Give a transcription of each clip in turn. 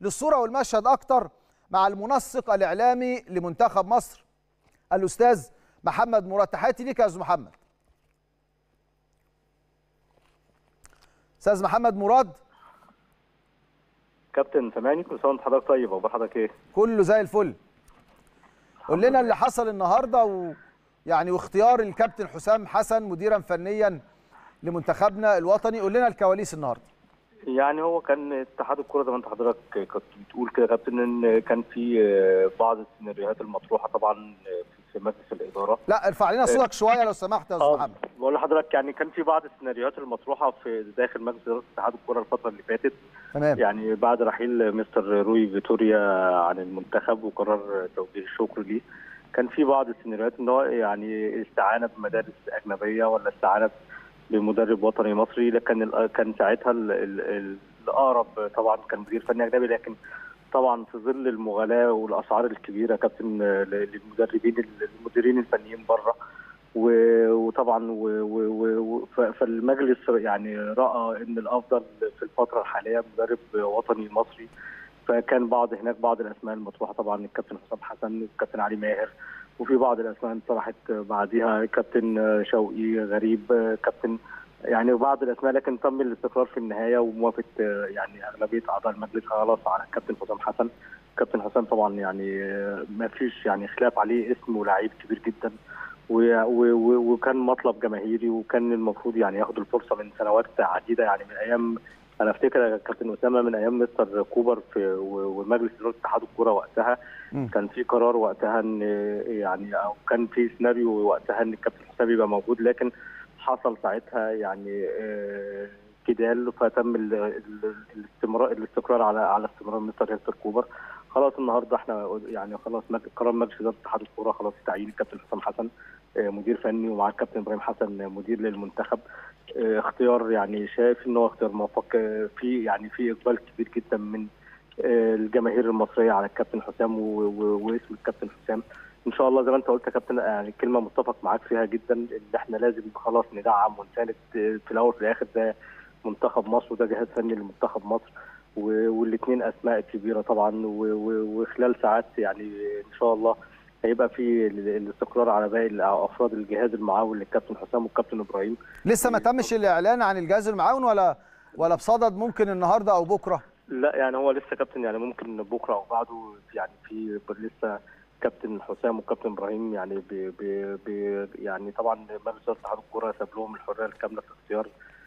للصوره والمشهد اكتر مع المنسق الاعلامي لمنتخب مصر الاستاذ محمد مراد تحياتي ليك يا استاذ محمد استاذ محمد مراد كابتن سامعني كل سنه وانت حضرتك طيب اخبار حضرتك ايه؟ كله زي الفل قول لنا اللي حصل النهارده ويعني واختيار الكابتن حسام حسن مديرا فنيا لمنتخبنا الوطني قول لنا الكواليس النهارده يعني هو كان اتحاد الكره زي ما انت حضرتك كنت بتقول كده يا كابتن ان كان في بعض السيناريوهات المطروحه طبعا في مجلس الاداره لا ارفع لنا صوتك شويه لو سمحت يا استاذ محمد بقول لحضرتك يعني كان في بعض السيناريوهات المطروحه في داخل مجلس اداره اتحاد الكره الفتره اللي فاتت تمام يعني بعد رحيل مستر روي فيتوريا عن المنتخب وقرار توجيه الشكر ليه كان في بعض السيناريوهات ان هو يعني استعانه بمدارس اجنبيه ولا استعانه بمدرب وطني مصري لكن كان ساعتها الاقرب طبعا كان مدير فني اجنبي لكن طبعا في ظل المغالاه والاسعار الكبيره كابتن للمدربين المديرين الفنيين بره وطبعا فالمجلس يعني راى ان الافضل في الفتره الحاليه مدرب وطني مصري فكان بعض هناك بعض الاسماء المطروحه طبعا الكابتن حسام حسن والكابتن علي ماهر وفي بعض الاسماء طرحت بعديها كابتن شوقي غريب كابتن يعني وبعض الاسماء لكن تم الاستقرار في النهايه وموافقه يعني اغلبيه اعضاء المجلس خلاص على الكابتن حسام حسن كابتن حسام طبعا يعني ما فيش يعني خلاف عليه اسم ولاعيب كبير جدا وكان مطلب جماهيري وكان المفروض يعني ياخد الفرصه من سنوات عديده يعني من ايام انا افتكر كابتن اسامه من ايام مستر كوبر في ومجلس اداره اتحاد الكوره وقتها م. كان في قرار وقتها ان يعني او كان في سيناريو وقتها ان الكابتن حسام يبقى موجود لكن حصل ساعتها يعني جدال فتم الاستمرار الاستقرار على على استمرار مستر هيكتور كوبر خلاص النهارده احنا يعني خلاص قرار مجلس اداره اتحاد الكوره خلاص تعيين الكابتن حسام حسن مدير فني ومع الكابتن ابراهيم حسن مدير للمنتخب اختيار يعني شايف ان هو اختيار موفق في يعني في اقبال كبير جدا من الجماهير المصريه على الكابتن حسام واسم الكابتن حسام ان شاء الله زي ما انت قلت يا كابتن يعني كلمه متفق معاك فيها جدا ان احنا لازم خلاص ندعم ونساند في الاول وفي الاخر ده منتخب مصر وده جهاز فني لمنتخب مصر والاثنين اسماء كبيره طبعا وخلال ساعات يعني ان شاء الله هيبقى في الاستقرار على باقي افراد الجهاز المعاون للكابتن حسام والكابتن ابراهيم لسه ما تمش الاعلان عن الجهاز المعاون ولا ولا بصدد ممكن النهارده او بكره لا يعني هو لسه كابتن يعني ممكن بكره او بعده يعني في لسه كابتن حسام وكابتن ابراهيم يعني بي بي بي يعني طبعا مجلس اتحاد الكوره ساب لهم الحريه الكامله في اختيار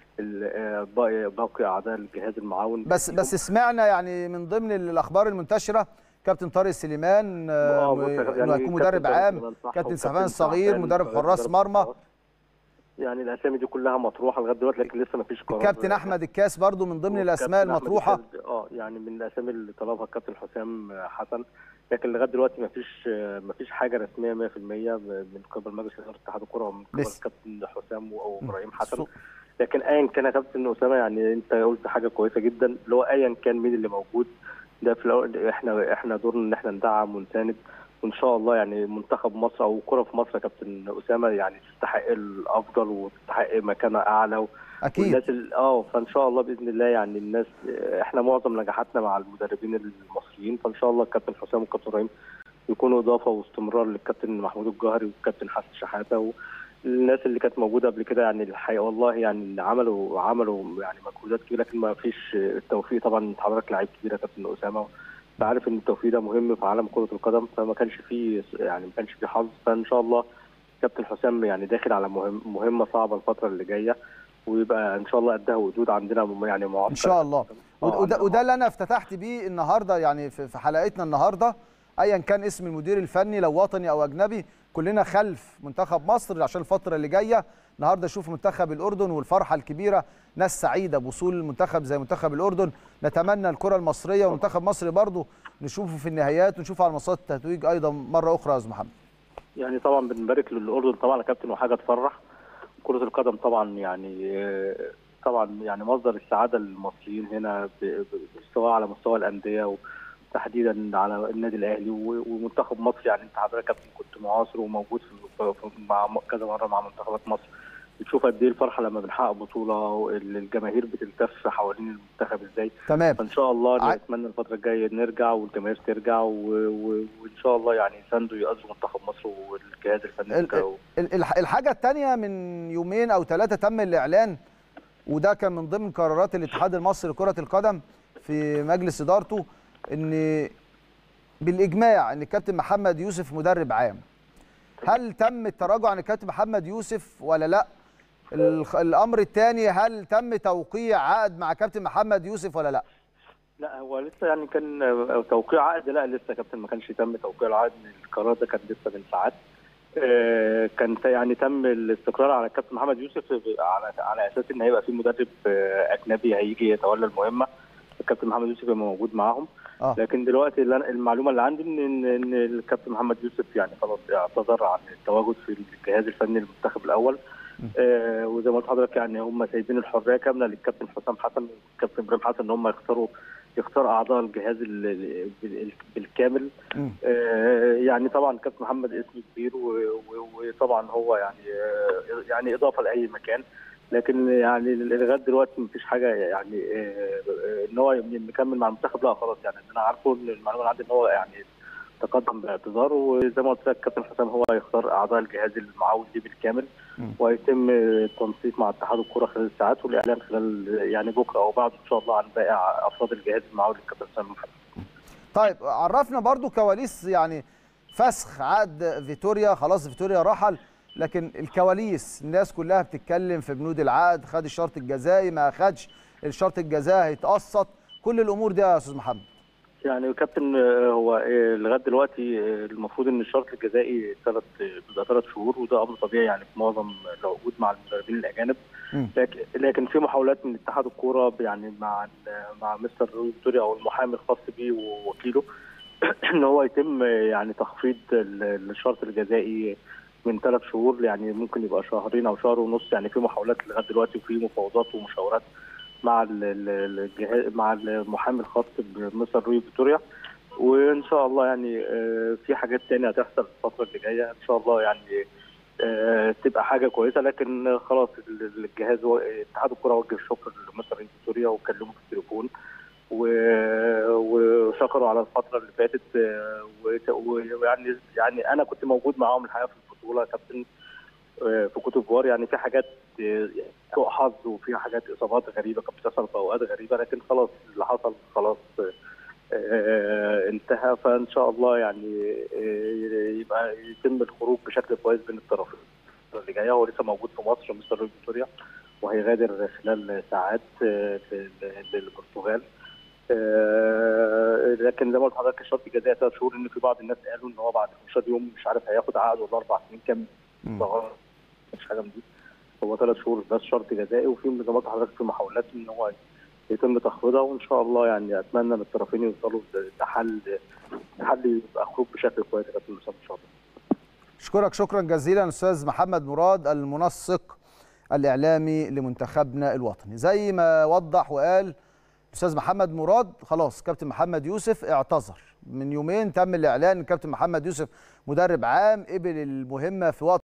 باقي باقي اعضاء الجهاز المعاون بس بس سمعنا يعني من ضمن الاخبار المنتشره كابتن طارق سليمان انه هيكون مدرب عام كابتن سفان الصغير مدرب حراس مرمى يعني الاسامي دي كلها مطروحه لغايه دلوقتي لكن لسه ما فيش قرار كابتن احمد الكاس برضو من ضمن الاسماء المطروحه اه يعني من الاسامي اللي طلبها الكابتن حسام حسن لكن لغايه دلوقتي ما فيش ما فيش حاجه رسميه 100% من قبل مجلس اداره اتحاد الكره ومن قبل الكابتن حسام او ابراهيم حسن لكن ايا كان يا كابتن اسامه يعني انت قلت حاجه كويسه جدا اللي هو ايا كان مين اللي موجود ده في الاول احنا احنا دورنا ان احنا ندعم ونساند وان شاء الله يعني منتخب مصر او كره في مصر يا كابتن اسامه يعني تستحق الافضل وتستحق مكانه اعلى و... اكيد والناس اه فان شاء الله باذن الله يعني الناس احنا معظم نجاحاتنا مع المدربين المصريين فان شاء الله الكابتن حسام والكابتن ابراهيم يكونوا اضافه واستمرار للكابتن محمود الجوهري والكابتن حسن شحاته و... الناس اللي كانت موجوده قبل كده يعني الحقيقه والله يعني عملوا عملوا يعني مجهودات كبيره لكن ما فيش التوفيق طبعا حضرتك لعيب كبير يا كابتن اسامه عارف ان التوفيق ده مهم في عالم كره القدم فما كانش فيه يعني ما كانش فيه حظ فان شاء الله كابتن حسام يعني داخل على مهم مهمه صعبه الفتره اللي جايه ويبقى ان شاء الله قدها وجود عندنا يعني معسكر ان شاء الله وده, وده اللي انا افتتحت بيه النهارده يعني في حلقتنا النهارده ايا كان اسم المدير الفني لو وطني او اجنبي كلنا خلف منتخب مصر عشان الفتره اللي جايه النهارده شوف منتخب الاردن والفرحه الكبيره ناس سعيده بوصول المنتخب زي منتخب الاردن نتمنى الكره المصريه ومنتخب مصر برضو نشوفه في النهايات ونشوفه على منصات التتويج ايضا مره اخرى يا استاذ محمد يعني طبعا بنبارك للاردن طبعا يا كابتن وحاجه تفرح كره القدم طبعا يعني طبعا يعني مصدر السعاده للمصريين هنا سواء على مستوى الانديه تحديدا على النادي الاهلي ومنتخب مصر يعني انت حضرتك كابتن كنت معاصر وموجود في مع كذا مره مع منتخبات مصر بتشوف قد ايه الفرحه لما بنحقق بطوله الجماهير بتلتف حوالين المنتخب ازاي تمام فان شاء الله ع- نتمنى الفتره الجايه نرجع والجماهير ترجع و... و... وان شاء الله يعني يساندوا يقدروا منتخب مصر والجهاز الفني ال- بتاعه ال- الح- الحاجه الثانيه من يومين او ثلاثه تم الاعلان وده كان من ضمن قرارات الاتحاد المصري لكره القدم في مجلس ادارته ان بالاجماع ان الكابتن محمد يوسف مدرب عام هل تم التراجع عن الكابتن محمد يوسف ولا لا الخ- الامر الثاني هل تم توقيع عقد مع كابتن محمد يوسف ولا لا لا هو لسه يعني كان توقيع عقد لا لسه كابتن ما كانش تم توقيع العقد القرار ده كان لسه من ساعات آه، كان ت- يعني تم الاستقرار على الكابتن محمد يوسف على على اساس ان هيبقى في مدرب آه، اجنبي هيجي يتولى المهمه الكابتن محمد يوسف يبقى موجود معاهم اه لكن دلوقتي اللي أنا- المعلومه اللي عندي ان ان إن الكابتن محمد يوسف يعني خلاص اعتذر عن التواجد في الجهاز الفني للمنتخب الاول آه وزي ما قلت لحضرتك يعني هم سايبين الحريه كامله للكابتن حسام حسن والكابتن ابراهيم حسن ان هم يختاروا يختار اعضاء الجهاز ال- ال- بال- بالكامل مم. آه يعني طبعا كابتن محمد اسم كبير و- و- وطبعا هو يعني آه يعني اضافه لاي مكان لكن يعني لغايه دلوقتي مفيش حاجه يعني آه، آه، ان هو مكمل مع المنتخب لا خلاص يعني انا عارفه ان المعلومه اللي عندي ان هو يعني تقدم باعتذار وزي ما قلت لك كابتن حسام هو هيختار اعضاء الجهاز المعاون ليه بالكامل مم. ويتم التنسيق مع اتحاد الكره خلال الساعات والاعلان خلال يعني بكره او بعد ان شاء الله عن باقي افراد الجهاز المعاون للكابتن حسام محمد طيب عرفنا برضو كواليس يعني فسخ عقد فيتوريا خلاص فيتوريا رحل لكن الكواليس الناس كلها بتتكلم في بنود العقد خد الشرط الجزائي ما خدش الشرط الجزائي هيتقسط كل الامور دي يا استاذ محمد يعني كابتن آه، هو آه، لغايه دلوقتي آه، المفروض ان الشرط الجزائي ثلاث بيبقى ثلاث شهور وده امر طبيعي يعني في معظم العقود مع المدربين الاجانب مم. لكن لكن في محاولات من اتحاد الكوره يعني مع ال- مع مستر روي فيتوريا او المحامي الخاص بيه ووكيله ان هو يتم يعني تخفيض ال- الشرط الجزائي من ثلاث شهور يعني ممكن يبقى شهرين او شهر ونص يعني في محاولات لغايه دلوقتي وفي مفاوضات ومشاورات مع ال- ال- الجهاز مع المحامي الخاص بمستر روي فيتوريا وان شاء الله يعني آه، في حاجات تانية هتحصل الفتره اللي جايه ان شاء الله يعني آه، تبقى حاجه كويسه لكن خلاص ال- الجهاز هو- اتحاد الكره وجه الشكر لمستر روي فيتوريا وكلمه في التليفون و- وشكروا على الفتره اللي فاتت آه، وت- ويعني يعني انا كنت موجود معاهم الحقيقه في البطوله يا كابتن آه، في كوت ديفوار يعني في حاجات آه، سوء حظ وفي حاجات اصابات غريبه كانت بتحصل في اوقات غريبه لكن خلاص اللي حصل خلاص آه، آه، انتهى فان شاء الله يعني آه، يبقى يتم الخروج بشكل كويس بين الطرفين الفترة اللي جايه هو لسه موجود في مصر مستر روي فيتوريا وهيغادر خلال ساعات آه، في- للبرتغال آه، لكن زي ما قلت لحضرتك الشرط الجزائي ثلاث شهور ان في بعض الناس قالوا ان هو بعد 15 يوم مش عارف هياخد عقد ولا اربع سنين كام مم. ده مش حاجه من دي هو ثلاث شهور بس شرط جزائي وفي زي ما قلت لحضرتك في محاولات ان هو يتم تخفيضها وان شاء الله يعني اتمنى ان الطرفين يوصلوا لحل لحل يبقى خروج بشكل كويس يا كابتن اسامه ان شاء الله اشكرك شكرا جزيلا استاذ محمد مراد المنسق الاعلامي لمنتخبنا الوطني زي ما وضح وقال استاذ محمد مراد خلاص كابتن محمد يوسف اعتذر من يومين تم الاعلان ان كابتن محمد يوسف مدرب عام قبل المهمه في وقت